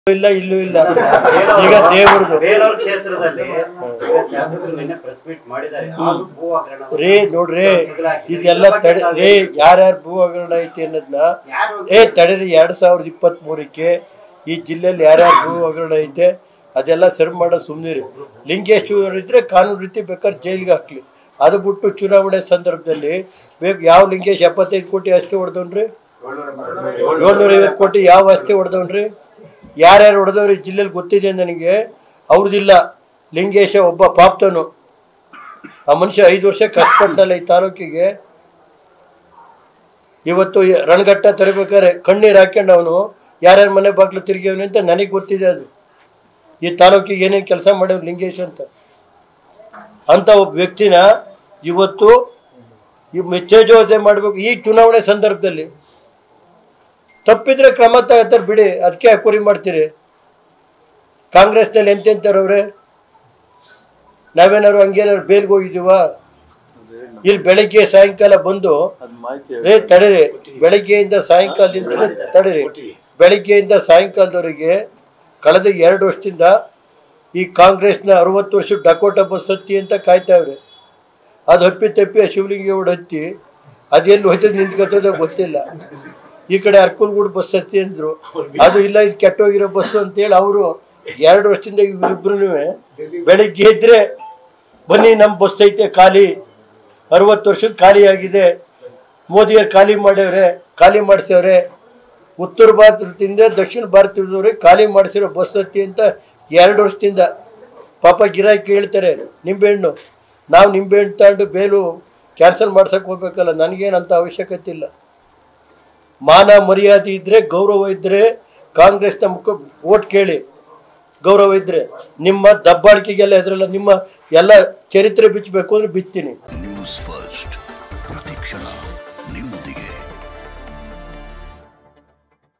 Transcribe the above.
ಇಲ್ಲ ಇಲ್ಲೂ ಇಲ್ಲ ಈಗ ದೇವ್ರದ್ದು ಬೇಲೂರು ಕ್ಷೇತ್ರದಲ್ಲಿ ಈಗ ಶಾಸಕರು ನಿನ್ನೆ ಪ್ರೆಸ್ ಮೀಟ್ ಮಾಡಿದ್ದಾರೆ ಆದ್ರೂ ಭೂ ಹಗರಣ ರೇ ನೋಡ್ರಿ ಇದೆಲ್ಲ ತಡೆ ರೇ ಯಾರ್ಯಾರು ಭೂ ಹಗರಣ ಐತಿ ಅನ್ನೋದನ್ನ ಏ ತಡೆರಿ ಎರಡ್ ಸಾವಿರದ ಇಪ್ಪತ್ತ್ ಮೂರಕ್ಕೆ ಈ ಜಿಲ್ಲೆಯಲ್ಲಿ ಯಾರ್ಯಾರು ಭೂ ಹಗರಣ ಐತೆ ಅದೆಲ್ಲ ಸರಿ ಮಾಡೋ ಸುಮ್ಮನಿರಿ ಲಿಂಗೇಶ್ವರ ಇದ್ರೆ ಕಾನೂನು ರೀತಿ ಬೇಕಾದ್ರೆ ಜೈಲಿಗೆ ಹಾಕ್ಲಿ ಅದು ಬಿಟ್ಟು ಚುನಾವಣೆ ಸಂದರ್ಭದಲ್ಲಿ ಬೇಕು ಯಾವ ಲಿಂಗೇಶ್ ಎಪ್ಪತ್ತೈದು ಕೋಟಿ ಆಸ್ತಿ ಹೊಡೆದವ್ನ್ರಿ ಏಳ್ನೂರ ಐವತ್ತು ಕೋಟಿ ಯಾವ ಆಸ್ತಿ ಹೊಡೆದವ್ನ್ರಿ ಯಾರ್ಯಾರು ಹೊಡೆದವ್ರು ಈ ಜಿಲ್ಲೆಯಲ್ಲಿ ಗೊತ್ತಿದೆ ನನಗೆ ಅವ್ರದ್ದಿಲ್ಲ ಲಿಂಗೇಶ ಒಬ್ಬ ಪಾಪ್ತನು ಆ ಮನುಷ್ಯ ಐದು ವರ್ಷ ಕಷ್ಟಪಟ್ಟಲ್ಲ ಈ ತಾಲೂಕಿಗೆ ಇವತ್ತು ಈ ರಣಘಟ್ಟ ತರಬೇಕಾದ್ರೆ ಕಣ್ಣೀರು ಹಾಕ್ಕೊಂಡು ಅವನು ಯಾರ್ಯಾರ ಮನೆ ಬಾಗ್ಲು ತಿರುಗಿಯವನು ಅಂತ ನನಗೆ ಗೊತ್ತಿದೆ ಅದು ಈ ತಾಲೂಕಿಗೆ ಏನೇನು ಕೆಲಸ ಮಾಡ್ಯವ್ ಲಿಂಗೇಶ್ ಅಂತ ಅಂತ ಒಬ್ಬ ವ್ಯಕ್ತಿನ ಇವತ್ತು ಈ ಮೆಚ್ಚೇಜೋದೆ ಮಾಡಬೇಕು ಈ ಚುನಾವಣೆ ಸಂದರ್ಭದಲ್ಲಿ ತಪ್ಪಿದ್ರೆ ಕ್ರಮ ತಗೋತಾರೆ ಬಿಡಿ ಅದಕ್ಕೆ ಕುರಿ ಮಾಡ್ತೀರಿ ಕಾಂಗ್ರೆಸ್ನಲ್ಲಿ ಎಂತೆಂತಾರವ್ರೆ ನಾವೇನಾದ್ರು ಹಂಗೇನಾದ್ರು ಬೇಲ್ಗೆ ಹೋಗಿದ್ದೀವ ಇಲ್ಲಿ ಬೆಳಗ್ಗೆ ಸಾಯಂಕಾಲ ಬಂದು ರೇ ತಡೀರಿ ಬೆಳಗ್ಗೆಯಿಂದ ಸಾಯಂಕಾಲದಿಂದ ತಡೀರಿ ಬೆಳಗ್ಗೆಯಿಂದ ಸಾಯಂಕಾಲದವರೆಗೆ ಕಳೆದ ಎರಡು ವರ್ಷದಿಂದ ಈ ಕಾಂಗ್ರೆಸ್ನ ಅರವತ್ತು ವರ್ಷ ಡಕೋಟಾ ಬಸ್ ಹತ್ತಿ ಅಂತ ಕಾಯ್ತಾವ್ರೆ ಅದು ಹಪ್ಪಿ ತಪ್ಪಿ ಆ ಶಿವಲಿಂಗೇಗೌಡ ಹತ್ತಿ ಅದೆಲ್ಲಿ ಹೋಯ್ತದೆ ನಿಂತ್ಕೊತದೋ ಗೊತ್ತಿಲ್ಲ ಈ ಕಡೆ ಅರ್ಕಲ್ಗೂಡು ಬಸ್ ಹತ್ತಿ ಅಂದ್ರು ಅದು ಇಲ್ಲ ಇದು ಕೆಟ್ಟೋಗಿರೋ ಬಸ್ಸು ಅಂತೇಳಿ ಅವರು ಎರಡು ವರ್ಷದಿಂದ ಇವರಿಬ್ರು ಬೆಳಿಗ್ಗೆ ಇದ್ರೆ ಬನ್ನಿ ನಮ್ಮ ಬಸ್ ಐತೆ ಖಾಲಿ ಅರವತ್ತು ವರ್ಷದ ಖಾಲಿ ಆಗಿದೆ ಮೋದಿಯವ್ರು ಖಾಲಿ ಮಾಡ್ಯವ್ರೆ ಖಾಲಿ ಮಾಡಿಸ್ಯವ್ರೆ ಉತ್ತರ ಭಾರತದಿಂದ ದಕ್ಷಿಣ ಭಾರತದವ್ರಿಗೆ ಖಾಲಿ ಮಾಡಿಸಿರೋ ಬಸ್ ಹತ್ತಿ ಅಂತ ಎರಡು ವರ್ಷದಿಂದ ಪಾಪ ಗಿರಾಕಿ ಹೇಳ್ತಾರೆ ನಿಂಬೆಹಣ್ಣು ನಾವು ನಿಂಬೆಹಣ್ಣು ತಗೊಂಡು ಬೇಲು ಕ್ಯಾನ್ಸಲ್ ಮಾಡ್ಸಕ್ಕೆ ಹೋಗ್ಬೇಕಲ್ಲ ನನಗೇನಂತ ಅವಶ್ಯಕತೆ ಇಲ್ಲ ಮಾನ ಮರ್ಯಾದೆ ಇದ್ರೆ ಗೌರವ ಇದ್ರೆ ಕಾಂಗ್ರೆಸ್ನ ಮುಖ ಓಟ್ ಕೇಳಿ ಗೌರವ ಇದ್ರೆ ನಿಮ್ಮ ದಬ್ಬಾಳಿಕೆಗೆಲ್ಲ ಎದುರಲ್ಲ ನಿಮ್ಮ ಎಲ್ಲ ಚರಿತ್ರೆ ಬಿಚ್ಚಬೇಕು ಅಂದ್ರೆ ಬಿತ್ತೀನಿ ನ್ಯೂಸ್ ಫಸ್ಟ್ ಪ್ರತಿಕ್ಷಣ ನಿಮ್ಮ